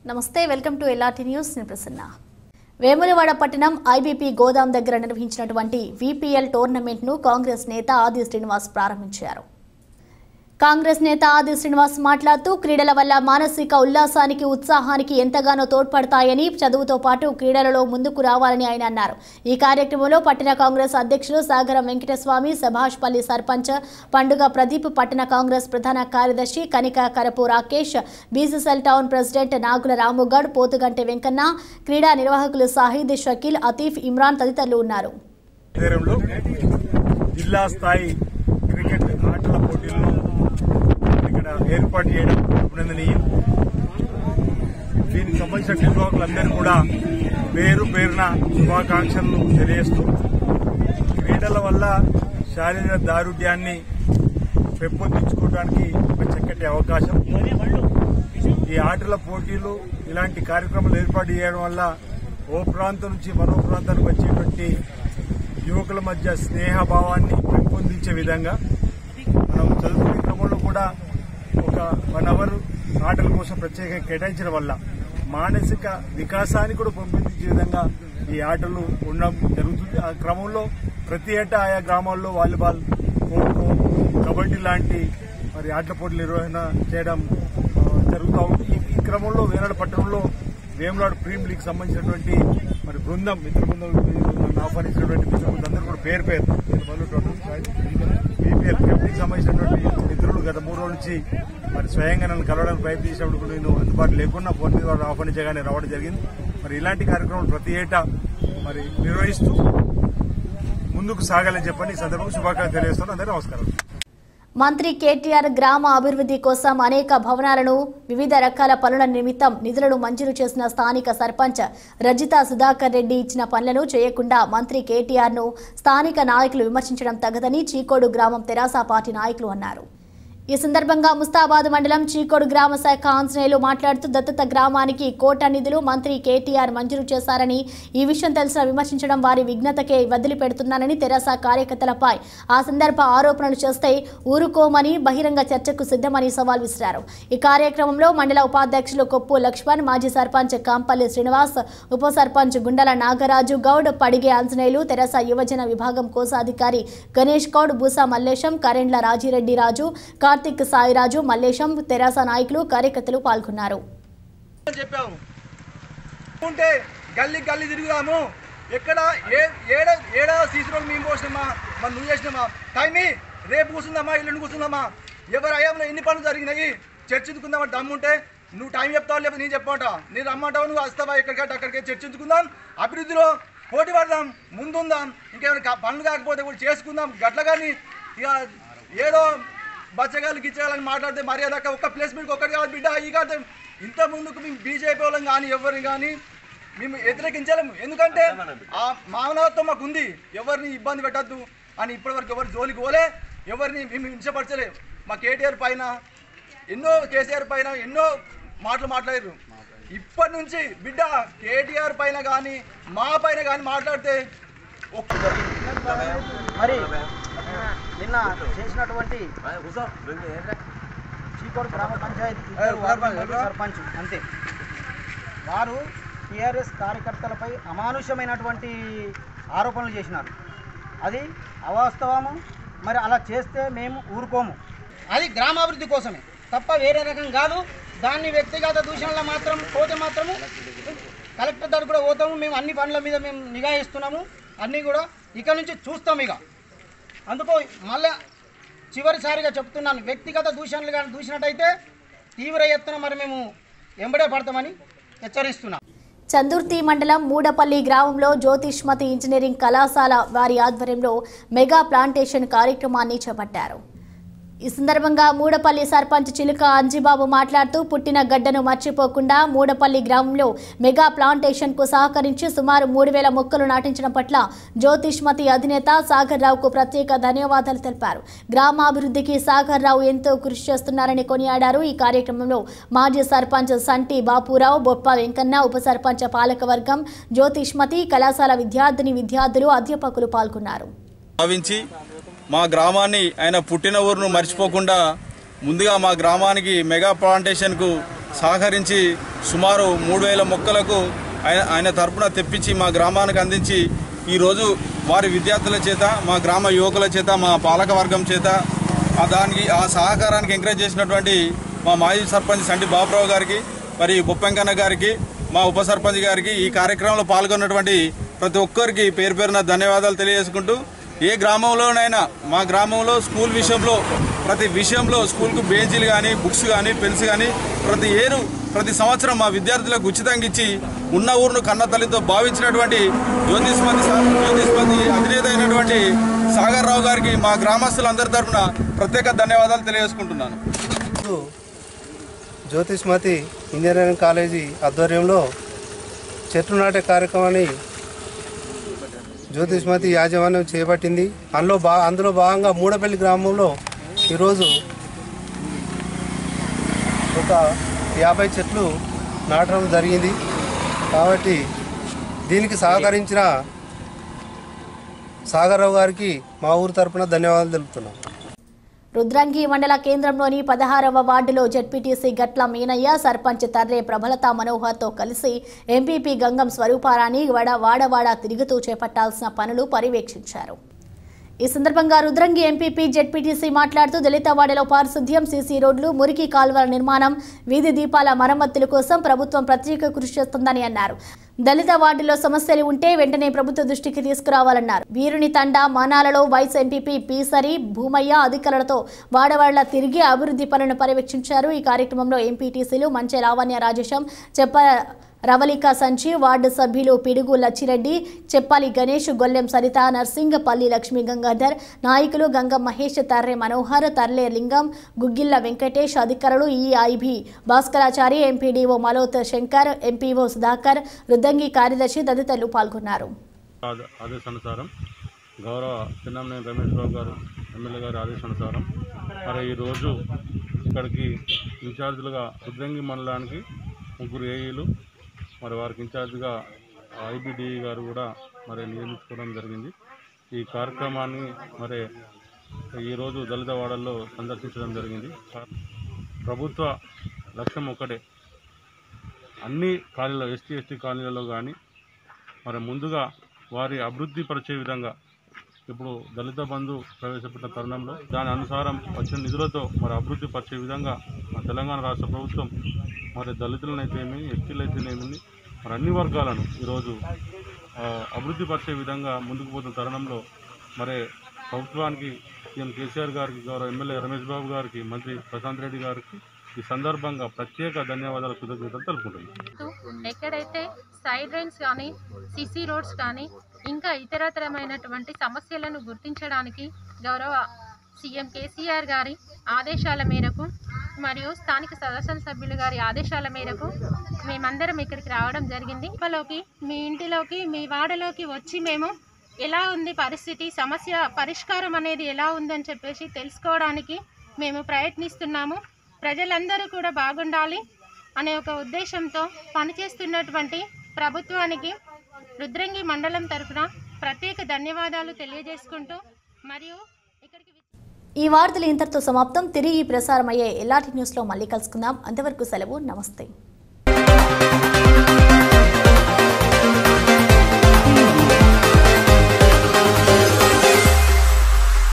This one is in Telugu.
నమస్తే వెల్కమ్ టు ఎల్ఆర్టీ న్యూస్ నేను ప్రసన్న వేములవాడ పట్టణం ఐబీపీ గోదాం దగ్గర నిర్వహించినటువంటి వీపీఎల్ టోర్నమెంట్ను కాంగ్రెస్ నేత ఆది శ్రీనివాస్ ప్రారంభించారు కాంగ్రెస్ నేత ఆది శ్రీనివాస్ మాట్లాడుతూ క్రీడల వల్ల మానసిక ఉల్లాసానికి ఉత్సాహానికి ఎంతగానో తోడ్పడతాయని చదువుతో పాటు క్రీడలలో ముందుకు రావాలని ఆయన అన్నారు ఈ కార్యక్రమంలో పట్టణ కాంగ్రెస్ అధ్యక్షులు సాగరం వెంకటస్వామి సభాష్పల్లి సర్పంచ్ పండుగ ప్రదీప్ పట్టణ కాంగ్రెస్ ప్రధాన కార్యదర్శి Kanika Karapu Rakesh BCCL town president Nagula Ramugoud Potuganti Venkanna క్రీడా నిర్వాహకులు సాహిద్ షకీల్ అతీఫ్ ఇమ్రాన్ తదితరులు ఉన్నారు ఆధ్వర్యంలో జిల్లా స్థాయి క్రికెట్ ఆటల పోటీలను ఇక్కడ ఏర్పాటు చేయడం అభినందనీయం దీనికి సంబంధించిన నిర్వాహకులందరూ కూడా పేరు పేరున శుభాకాంక్షలను తెలియజేస్తూ క్రీడల వల్ల శారీరక దారుఢ్యాన్ని పెంపొందించుకోవడానికి ఒక చక్కటి అవకాశం ఈ ఆటల పోటీలు ఇలాంటి కార్యక్రమాలు ఏర్పాటు చేయడం వల్ల ఓ ప్రాంతం నుంచి మరో ప్రాంతానికి వచ్చేటువంటి యువకుల మధ్య స్నేహభావాన్ని పెంపొందించే విధంగా మనం చదువుకునే క్రమంలో కూడా ఒక వన్ అవర్ ఆటల కోసం ప్రత్యేకంగా కేటాయించడం వల్ల మానసిక వికాసాన్ని కూడా పెంపొందించే విధంగా ఈ ఆటలు ఉండడం జరుగుతుంది ఆ క్రమంలో ప్రతి ఏటా ఆయా గ్రామాల్లో వాలీబాల్ ఖోఖో కబడ్డీ లాంటి మరి ఆటల పోటీల నిర్వహణ చేయడం ఆ, జరుగుతూ ఉంది ఈ- ఈ క్రమంలో వేనాడ పట్టణంలో వేములాడు ప్రీమియర్ లీగ్ సంబంధించినటువంటి మరి బృందం మిత్ర బృందం నన్ను ఆహ్వానించినటువంటి మిత్ర బృందం అందరూ కూడా పేరు పేరు నేను మొదలు బీపీఎల్ కెప్టెన్కి సంబంధించినటువంటి మిత్రులు గత మూడు రోజుల నుంచి మరి స్వయంగా నన్ను కలవడానికి ప్రయత్నించినప్పుడు కూడా నేను అందుబాటు లేకుండా ఫోన్ మీద వాళ్ళు ఆహ్వానించగానే రావడం జరిగింది మరి ఇలాంటి కార్యక్రమాలు ప్రతి ఏటా మరి నిర్వహిస్తూ ముందుకు సాగాలని చెప్పని ఈ సందర్భంగా శుభాకాంక్షలు తెలియజేస్తున్నాను అందరూ నమస్కారం మంత్రి కేటీఆర్ గ్రామ అభివృద్ధి కోసం అనేక భవనాలను వివిధ రకాల పనుల నిమిత్తం నిధులను మంజూరు చేసిన స్థానిక సర్పంచ్ రజిత సుధాకర్ రెడ్డి ఇచ్చిన పనులను చేయకుండా మంత్రి కేటీఆర్ ను స్థానిక నాయకులు విమర్శించడం తగదని చీకోడు గ్రామం తెరాస పార్టీ నాయకులు అన్నారు ఈ సందర్భంగా ముస్తాబాద్ మండలం చీకోడు గ్రామ శాఖ ఆంజనేయులు మాట్లాడుతూ దత్తత గ్రామానికి కోట నిధులు మంత్రి కేటీఆర్ మంజూరు చేశారని ఈ విషయం తెలిసిన విమర్శించడం వారి విఘ్నతకే వదిలిపెడుతున్నానని తెరాస కార్యకర్తలపై ఆ సందర్భ ఆరోపణలు చేస్తే ఊరుకోమని బహిరంగ చర్చకు సిద్ధమని సవాల్ విసిరారు ఈ కార్యక్రమంలో మండల ఉపాధ్యక్షులు కొప్పు లక్ష్మణ్ మాజీ సర్పంచ్ కాంపల్లి శ్రీనివాస్ ఉప సర్పంచ్ గుండల నాగరాజు గౌడ్ పడిగే ఆంజనేయులు తెరాస యువజన విభాగం కోశాధికారి గణేష్ గౌడ్ బూసా మల్లేశం కరెండ్ల రాజిరెడ్డి రాజు కార్తిక్ సాయిరాజు మల్లేశం తెరాస నాయకులు కార్యకర్తలు పాల్గొన్నారు అని చెప్పాము ఉంటే గల్లీ గల్లీ తిరుగుదాము ఎక్కడ ఏ ఏడ ఏడవ సీసీ రోడ్ మేము పోసినామా మరి నువ్వు చేసినామా టైమి రేపు కూర్చుందామా ఇల్లు కూర్చుందామా ఎవరు అయ్యాములో ఎన్ని పనులు జరిగినాయి చర్చించుకుందామా దమ్ముంటే నువ్వు టైం చెప్తావు లేకపోతే నేను చెప్పమంటా నేను రమ్మంటావు నువ్వు వస్తావా ఎక్కడికంటే అక్కడికి చర్చించుకుందాం అభివృద్ధిలో పోటీ పడదాం ముందుందాం ఇంకేమైనా కా- పనులు కాకపోతే కూడా చేసుకుందాం గట్ల కానీ ఇక ఏదో బచ్చగాళ్ళు గిచ్చగాళ్ళని మాట్లాడితే మర్యాద ఒక్క ప్లేస్మెంట్కి ఒక్కటి కాదు బిడ్డ ఈ కాదు ఇంత ముందుకు మేము బీజేపీ వాళ్ళం కానీ ఎవరిని కానీ మేము వ్యతిరేకించలేము ఎందుకంటే ఆ మానవత్వం మాకు ఉంది ఎవరిని ఇబ్బంది పెట్టద్దు అని ఇప్పటివరకు ఎవరు జోలికి పోలే ఎవరిని మేము హింసపరచలేము మా కేటీఆర్ పైన ఎన్నో కేసీఆర్ పైన ఎన్నో మాటలు మాట్లాడారు ఇప్పటి నుంచి బిడ్డ కేటీఆర్ పైన కానీ మా పైన కానీ మాట్లాడితే ఒక్క మరి నిన్న చేసినటువంటి చీకోడు గ్రామ పంచాయతీ ఇద్దరు వార్డు మెంబర్లు సర్పంచ్ అంతే వారు టీఆర్ఎస్ కార్యకర్తలపై అమానుషమైనటువంటి ఆరోపణలు చేసినారు అది అవాస్తవము మరి అలా చేస్తే మేము ఊరుకోము అది గ్రామాభివృద్ధి కోసమే తప్ప వేరే రకం కాదు దాన్ని వ్యక్తిగత దూషణలో మాత్రం పోతే మాత్రము కలెక్టర్ దగ్గర కూడా పోతాము మేము అన్ని పనుల మీద మేము నిఘా ఇస్తున్నాము అన్నీ కూడా ఇక నుంచి చూస్తాం ఇక అందుకో మళ్ళా చివరిసారిగా చెప్తున్నాను వ్యక్తిగత దూషణలు కానీ దూసినట్టయితే తీవ్ర ఎత్తున మరి మేము ఎంబడే పడతామని హెచ్చరిస్తున్నాం చందుర్తి మండలం మూడపల్లి గ్రామంలో జ్యోతిష్మతి ఇంజనీరింగ్ కళాశాల వారి ఆధ్వర్యంలో మెగా ప్లాంటేషన్ కార్యక్రమాన్ని చేపట్టారు ఈ సందర్భంగా మూడపల్లి సర్పంచ్ చిలుక అంజిబాబు మాట్లాడుతూ పుట్టిన గడ్డను మర్చిపోకుండా మూడపల్లి గ్రామంలో మెగా ప్లాంటేషన్ కు సహకరించి సుమారు మూడు వేల మొక్కలు నాటించడం పట్ల జ్యోతిష్మతి అధినేత సాగర్ రావుకు ప్రత్యేక ధన్యవాదాలు తెలిపారు గ్రామాభివృద్ధికి సాగర్ రావు ఎంతో కృషి చేస్తున్నారని కొనియాడారు ఈ కార్యక్రమంలో మాజీ సర్పంచ్ సంటి బాపురావు బొప్ప వెంకన్న ఉప సర్పంచ్ పాలకవర్గం జ్యోతిష్మతి కళాశాల విద్యార్థిని విద్యార్థులు అధ్యాపకులు పాల్గొన్నారు భావించి మా గ్రామాన్ని ఆయన పుట్టిన ఊరును మర్చిపోకుండా ముందుగా మా గ్రామానికి మెగా ప్లాంటేషన్కు సహకరించి సుమారు మూడు వేల మొక్కలకు ఆయన ఆయన తరపున తెప్పించి మా గ్రామానికి అందించి ఈరోజు వారి విద్యార్థుల చేత మా గ్రామ యువకుల చేత మా పాలక వర్గం చేత ఆ దానికి ఆ సహకారానికి ఎంకరేజ్ చేసినటువంటి మా మాజీ సర్పంచ్ సంటి బాబురావు గారికి మరి బొప్పెంకన్న గారికి మా ఉప సర్పంచ్ గారికి ఈ కార్యక్రమంలో పాల్గొన్నటువంటి ప్రతి ఒక్కరికి పేరు పేరున ధన్యవాదాలు తెలియజేసుకుంటూ ఏ గ్రామంలోనైనా మా గ్రామంలో స్కూల్ విషయంలో ప్రతి విషయంలో స్కూల్కు బెంచీలు కానీ బుక్స్ కానీ పెన్స్ కానీ ప్రతి ఏరు ప్రతి సంవత్సరం మా విద్యార్థులకు ఉచితంగా ఇచ్చి ఉన్న ఊరును కన్న తల్లితో భావించినటువంటి జ్యోతిష్మతి సా- జ్యోతిష్మతి అధినేత అయినటువంటి సాగర్ రావు గారికి మా గ్రామస్తులందరి తరఫున ప్రత్యేక ధన్యవాదాలు తెలియజేసుకుంటున్నాను ఈరోజు జ్యోతిష్మతి ఇంజనీరింగ్ కాలేజీ ఆధ్వర్యంలో చెట్లు నాటే కార్యక్రమాన్ని జ్యోతిష్మతి యాజమాన్యం చేపట్టింది అందులో బా అందులో భాగంగా మూడపల్లి గ్రామంలో ఈరోజు ఒక యాభై చెట్లు నాటడం జరిగింది కాబట్టి దీనికి సహకరించిన సాగర్రావు గారికి మా ఊరు తరపున ధన్యవాదాలు తెలుపుతున్నాం రుద్రంగి మండల కేంద్రంలోని పదహారవ వార్డులో జెడ్పీటీసీ గట్ల మీనయ్య సర్పంచ్ తర్రే ప్రభలత మనోహర్తో కలిసి ఎంపీపీ గంగం స్వరూపారాణి వడ వాడవాడ తిరుగుతూ చేపట్టాల్సిన పనులు పర్యవేక్షించారు ఈ సందర్భంగా రుద్రంగి ఎంపీపీ జెడ్పీటీసీ మాట్లాడుతూ దళితవాడలో పారిశుద్ధ్యం సీసీ రోడ్లు మురికి కాలువల నిర్మాణం వీధి దీపాల మరమ్మతుల కోసం ప్రభుత్వం ప్రత్యేక కృషి చేస్తుందని అన్నారు దళిత వార్డులో సమస్యలు ఉంటే వెంటనే ప్రభుత్వ దృష్టికి తీసుకురావాలన్నారు వీరుని తండా మానాలలో వైస్ ఎంపీపీ పీసరి భూమయ్య అధికారులతో వాడవాడల తిరిగి అభివృద్ధి పనులను పర్యవేక్షించారు ఈ కార్యక్రమంలో ఎంపీటీసీలు మంచె లావణ్య రాజేశం చెప్ప రవళిక సంచి వార్డు సభ్యులు పిడుగు లచ్చిరెడ్డి చెప్పాలి గణేష్ గొల్లెం సరిత నర్సింగ్ పల్లి లక్ష్మీ గంగాధర్ నాయకులు గంగం మహేష్ తర్రె మనోహర్ తర్లే లింగం గుగ్గిల్ల వెంకటేష్ అధికారులు EIB Bhaskarachari MPDO Maloth Shankar MPO Sudhakar Ruddangi కార్యదర్శి తదితరులు పాల్గొన్నారు ఆద- ఆదేశానుసారం గౌరవ చిన్నమనేని రమేష్ బాబు గారు ఎమ్మెల్యే గారి ఆదేశానుసారం మరి ఈరోజు ఇక్కడికి ఇన్ఛార్జీలుగా రుద్రంగి మండలానికి ముగ్గురు ఏఈలు మరి వారికి ఇన్ఛార్జిగా ఐబిడిఈ గారు కూడా మరి నియమించుకోవడం జరిగింది ఈ కార్యక్రమాన్ని మరి ఈరోజు దళిత వాడల్లో సందర్శించడం జరిగింది ప్రభుత్వ లక్ష్యం ఒకటే అన్ని కాలనీలో ఎస్టీ ఎస్టీ కాలనీలలో కానీ మరి ముందుగా వారి అభివృద్ధి పరిచే విధంగా ఇప్పుడు దళిత బంధు ప్రవేశపెట్టిన తరుణంలో దాని అనుసారం వచ్చిన నిధులతో మరి అభివృద్ధి పరిచే విధంగా మన తెలంగాణ రాష్ట్ర ప్రభుత్వం మరి దళితులనైతేమి ఎస్టీలైతేనేమి మరి అన్ని వర్గాలను ఈరోజు ఆ, అభివృద్ధి పరిచే విధంగా ముందుకు పోతున్న తరుణంలో మరి ప్రభుత్వానికి సీఎం కేసీఆర్ గారికి గౌరవ ఎమ్మెల్యే రమేష్ బాబు గారికి మంత్రి ప్రశాంత్ రెడ్డి గారికి ఈ సందర్భంగా ప్రత్యేక ధన్యవాదాలు కృతజ్ఞతలు తెలుపుకుంటున్నాను ఎక్కడైతే సైడ్ డ్రైన్స్ కానీ సిసి రోడ్స్ కానీ ఇంకా ఇతరతరమైనటువంటి సమస్యలను గుర్తించడానికి గౌరవ సీఎం కేసీఆర్ గారి ఆదేశాల మేరకు మరియు స్థానిక శాసనసభ్యులు గారి ఆదేశాల మేరకు మేమందరం ఇక్కడికి రావడం జరిగింది ఇంట్లోకి మీ ఇంటిలోకి మీ వాడలోకి వచ్చి మేము ఎలా ఉంది పరిస్థితి సమస్య పరిష్కారం అనేది ఎలా ఉందని చెప్పేసి తెలుసుకోవడానికి మేము ప్రయత్నిస్తున్నాము ప్రజలందరూ కూడా బాగుండాలి అనే ఒక ఉద్దేశంతో పనిచేస్తున్నటువంటి ప్రభుత్వానికి రుద్రంగి మండలం తరఫున ప్రత్యేక ధన్యవాదాలు తెలియజేసుకుంటూ మరియు ఇక్కడికి ఈ వార్తలు ఇంతటితో సమాప్తం తిరిగి ప్రసారమయ్యే ఎల్లాటి న్యూస్లో మళ్ళీ కలుసుకుందాం అంతవరకు సెలవు నమస్తే